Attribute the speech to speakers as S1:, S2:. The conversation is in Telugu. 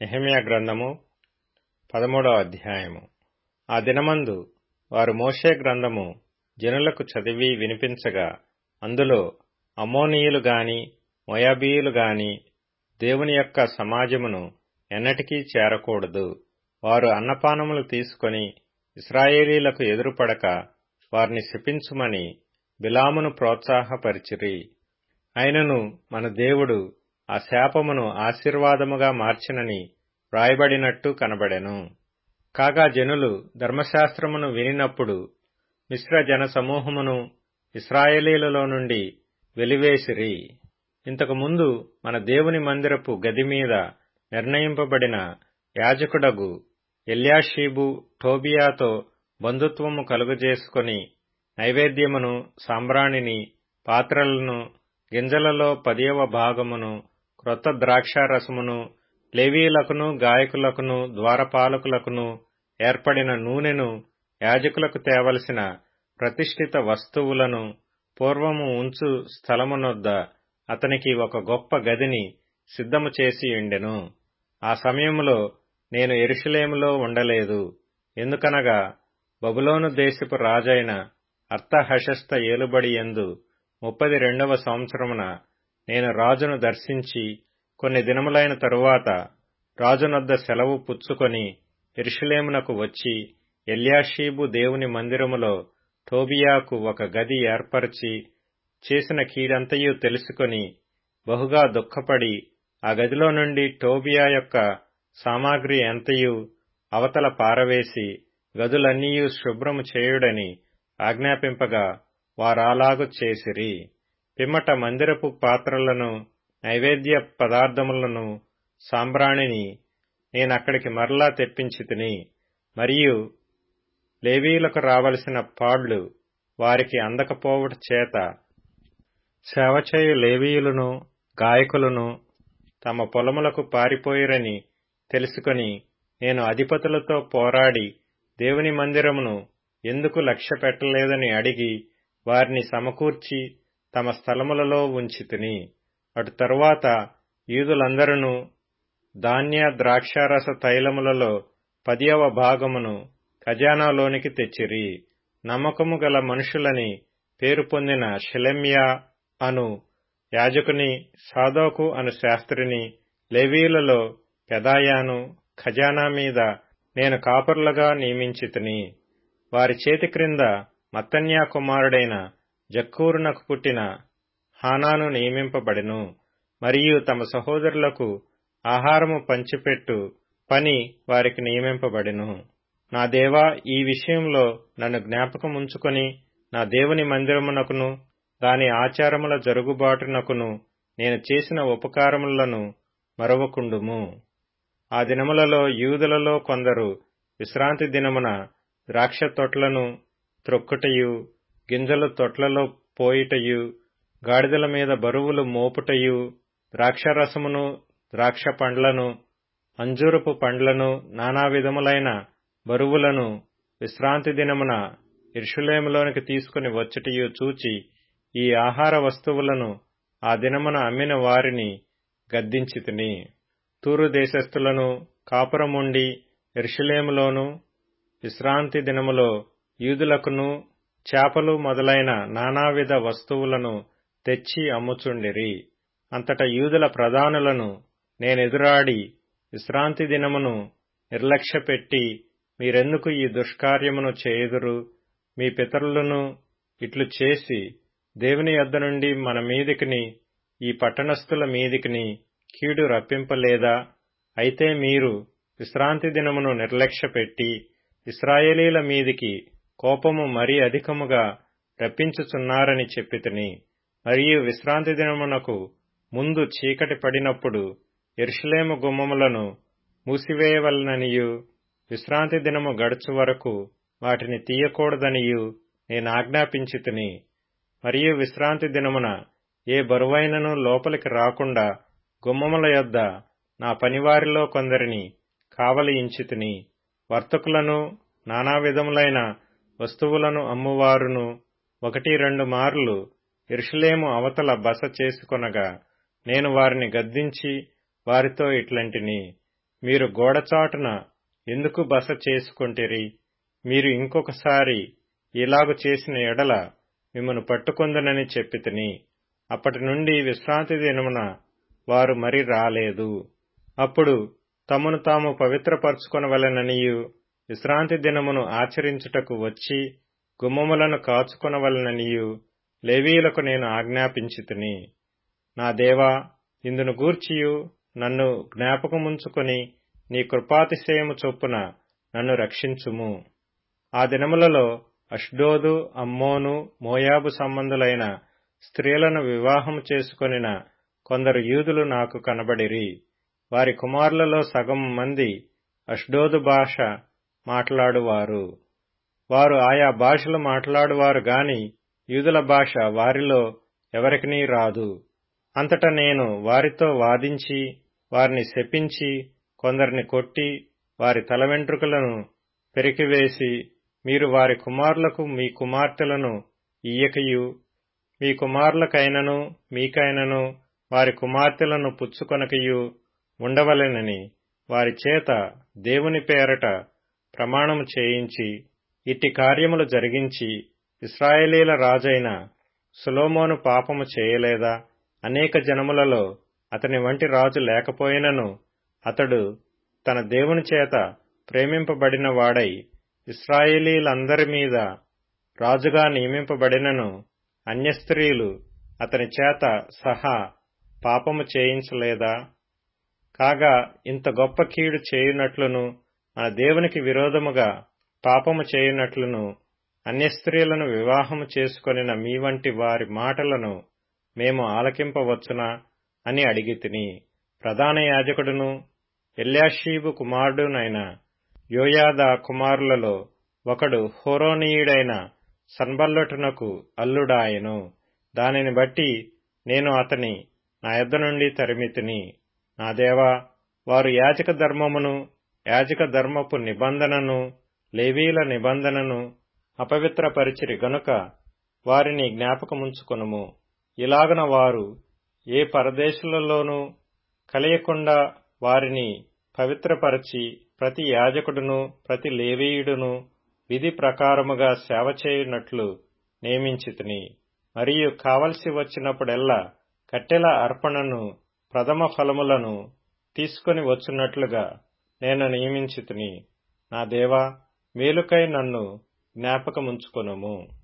S1: నెహెమ్యా గ్రంథము పదమూడవ అధ్యాయము ఆ దినమందు వారు మోషే గ్రంథము జనులకు చదివి వినిపించగా అందులో అమ్మోనీయులు గాని మోయాబీయులు గాని దేవుని యొక్క సమాజమును ఎన్నటికీ చేరకూడదు వారు అన్నపానములు తీసుకొని ఇస్రాయేలీలకు ఎదురుపడక వారిని శపించుమని బిలామును ప్రోత్సాహపరిచిరి అయినను మన దేవుడు ఆ శాపమును ఆశీర్వాదముగా మార్చినని వ్రాయబడినట్టు కనబడెను కాగా జనులు ధర్మశాస్త్రమును వినినప్పుడు మిశ్ర జన సమూహమును ఇస్రాయేలీలలో నుండి వెలివేసిరి ఇంతకు ముందు మన దేవుని మందిరపు గది మీద నిర్ణయింపబడిన యాజకుడగు ఎల్యాషీబు టోబియాతో బంధుత్వము కలుగజేసుకొని నైవేద్యమును సాంబ్రాణిని పాత్రలను గింజలలో పదియవ భాగమును క్రొత్త ద్రాక్షారసమును లేవీలకును గాయకులకును ద్వారపాలకులకును ఏర్పడిన నూనెను యాజకులకు తేవలసిన ప్రతిష్ఠిత వస్తువులను పూర్వము ఉంచు స్థలమునొద్ద అతనికి ఒక గొప్ప గదిని సిద్ధము చేసి ఉండెను ఆ సమయములో నేను ఎరుషలేములో ఉండలేదు ఎందుకనగా బబులోను దేశపు రాజైన అర్థహశస్త ఏలుబడి ఎందు ముప్పది రెండవ సంవత్సరమున నేను రాజును దర్శించి కొన్ని దినములైన తరువాత రాజునొద్ద సెలవు పుచ్చుకొని ఎరుషలేమునకు వచ్చి ఎల్యాషీబు దేవుని మందిరములో టోబియాకు ఒక గది ఏర్పరచి చేసిన కీడంతయు తెలుసుకొని బహుగా దుఃఖపడి ఆ గదిలో నుండి టోబియా యొక్క సామాగ్రి ఎంతయు అవతల పారవేసి గదులన్నీయు శుభ్రము చేయుడని ఆజ్ఞాపింపగా వారాలాగు చేసిరి పిమ్మట మందిరపు పాత్రలను నైవేద్య పదార్థములను సాంబ్రాణిని నేనక్కడికి మరలా తెప్పించి తిని మరియు లేవీలకు రావలసిన పాళ్లు వారికి అందకపోవట చేత సేవచేయు లేవీయులను గాయకులను తమ పొలములకు పారిపోయిరని తెలుసుకొని నేను అధిపతులతో పోరాడి దేవుని మందిరమును ఎందుకు లక్ష్య పెట్టలేదని అడిగి వారిని సమకూర్చి తమ స్థలములలో ఉంచితిని అటు తరువాత యూదులందరూ ధాన్య ద్రాక్షారస తైలములలో పదియవ భాగమును ఖజానాలోనికి తెచ్చిరి నమ్మకము గల మనుషులని పేరు పొందిన షెలెమ్యా అను యాజకుని సాదోకు అను శాస్త్రిని లేవీలలో పెదాయాను ఖజానా మీద నేను కాపరులుగా నియమించితిని వారి చేతి క్రింద మత్తన్యా కుమారుడైన జక్కూరునకు పుట్టిన హానాను నియమింపబడెను మరియు తమ సహోదరులకు ఆహారము పంచిపెట్టు పని వారికి నియమింపబడెను నా దేవా ఈ విషయంలో నన్ను జ్ఞాపకముంచుకొని నా దేవుని మందిరమునకును దాని ఆచారముల జరుగుబాటునకును నేను చేసిన ఉపకారములను మరవకుండుము ఆ దినములలో యూదులలో కొందరు విశ్రాంతి దినమున ద్రాక్ష తొట్లను త్రొక్కుటయు గింజలు తొట్లలో పోయిటయు గాడిదల మీద బరువులు మోపుటయు ద్రాక్షరసమును ద్రాక్ష పండ్లను అంజూరపు పండ్లను నానా విధములైన బరువులను విశ్రాంతి దినమున ఇర్షులేములోనికి తీసుకుని వచ్చుటయు చూచి ఈ ఆహార వస్తువులను ఆ దినమున అమ్మిన వారిని గద్దించితిని తూరు దేశస్థులను కాపురముండి ఇర్షులేములోను విశ్రాంతి దినములో యూదులకును చేపలు మొదలైన నానావిధ వస్తువులను తెచ్చి అమ్ముచుండిరి అంతట యూదుల ప్రధానులను నేనెదురాడి విశ్రాంతి దినమును నిర్లక్ష్యపెట్టి మీరెందుకు ఈ దుష్కార్యమును చేయుదురు మీ పితరులను ఇట్లు చేసి దేవుని యొద్ద నుండి మన మీదికిని ఈ పట్టణస్థుల మీదికిని కీడు రప్పింపలేదా అయితే మీరు విశ్రాంతి దినమును నిర్లక్ష్యపెట్టి ఇస్రాయేలీల మీదికి కోపము మరీ అధికముగా రప్పించుచున్నారని చెప్పితిని మరియు విశ్రాంతి దినమునకు ముందు చీకటి పడినప్పుడు ఎరుషులేము గుమ్మములను మూసివేయవలననియు విశ్రాంతి దినము గడుచు వరకు వాటిని తీయకూడదనియు నేను ఆజ్ఞాపించితిని మరియు విశ్రాంతి దినమున ఏ బరువైనను లోపలికి రాకుండా గుమ్మముల యొద్ద నా పనివారిలో కొందరిని కావలి ఇంచితిని వర్తకులను నానా విధములైన వస్తువులను అమ్మువారును ఒకటి రెండు మార్లు ఇరుషులేము అవతల బస చేసుకొనగా నేను వారిని గద్దించి వారితో ఇట్లంటిని మీరు గోడచాటున ఎందుకు బస చేసుకొంటిరి మీరు ఇంకొకసారి ఇలాగు చేసిన ఎడల మిమ్మను పట్టుకొందనని చెప్పితిని అప్పటి నుండి విశ్రాంతి దినమున వారు మరి రాలేదు అప్పుడు తమను తాము పవిత్రపరచుకొనవలెననియు విశ్రాంతి దినమును ఆచరించుటకు వచ్చి గుమ్మములను కాచుకొనవలెననియు లేవీయులకు నేను ఆజ్ఞాపించితిని నా దేవా ఇందును గూర్చియు నన్ను జ్ఞాపకముంచుకొని నీ కృపాతిశయము చొప్పున నన్ను రక్షించుము ఆ దినములలో అష్డోదు అమ్మోను మోయాబు సంబంధులైన స్త్రీలను వివాహము చేసుకొనిన కొందరు యూదులు నాకు కనబడిరి వారి కుమారులలో సగం మంది అష్డోదు భాష మాట్లాడువారు వారు ఆయా భాషలు మాట్లాడువారు గాని యూదుల భాష వారిలో ఎవరికినీ రాదు అంతటా నేను వారితో వాదించి వారిని శపించి కొందరిని కొట్టి వారి తల వెంట్రుకలను పెరికివేసి మీరు వారి కుమారులకు మీ కుమార్తెలను ఇయ్యకయు మీ కుమారులకైనను మీకైనను వారి కుమార్తెలను పుచ్చుకొనకయు ఉండవలెనని వారి చేత దేవుని పేరట ప్రమాణము చేయించి ఇట్టి కార్యములు జరిగించి ఇస్రాయేలీల రాజైన సులోమోను పాపము చేయలేదా అనేక జనములలో అతని వంటి రాజు లేకపోయినను అతడు తన దేవుని చేత ప్రేమింపబడిన వాడై ఇస్రాయేలీలందరి మీద రాజుగా నియమింపబడినను అన్యస్త్రీలు అతని చేత సహా పాపము చేయించలేదా కాగా ఇంత గొప్ప కీడు చేయునట్లును మన దేవునికి విరోధముగా పాపము చేయునట్లును అన్యస్త్రీలను వివాహము చేసుకొనిన మీ వంటి వారి మాటలను మేము ఆలకింపవచ్చునా అని అడిగితిని ప్రధాన యాజకుడును ఎల్యాషీబు కుమారుడునైన యోయాద కుమారులలో ఒకడు హోరోనీయుడైన సన్బల్లటునకు అల్లుడాయను దానిని బట్టి నేను అతని నా యొద్ద నుండి తరిమితిని నా దేవా వారు యాజక ధర్మమును యాజక ధర్మపు నిబంధనను లేవీల నిబంధనను అపవిత్రపరిచిరి గనుక వారిని జ్ఞాపకముంచుకొనుము ఇలాగన వారు ఏ పరదేశులలోనూ కలియకుండా వారిని పవిత్రపరచి ప్రతి యాజకుడును ప్రతి లేవీయుడును విధి ప్రకారముగా సేవ చేయునట్లు నియమించితిని మరియు కావలసి వచ్చినప్పుడెల్లా కట్టెల అర్పణను ప్రథమ ఫలములను తీసుకొని వచ్చున్నట్లుగా నేను నియమించితిని నా దేవా మేలుకై నన్ను జ్ఞాపకముంచుకొనుము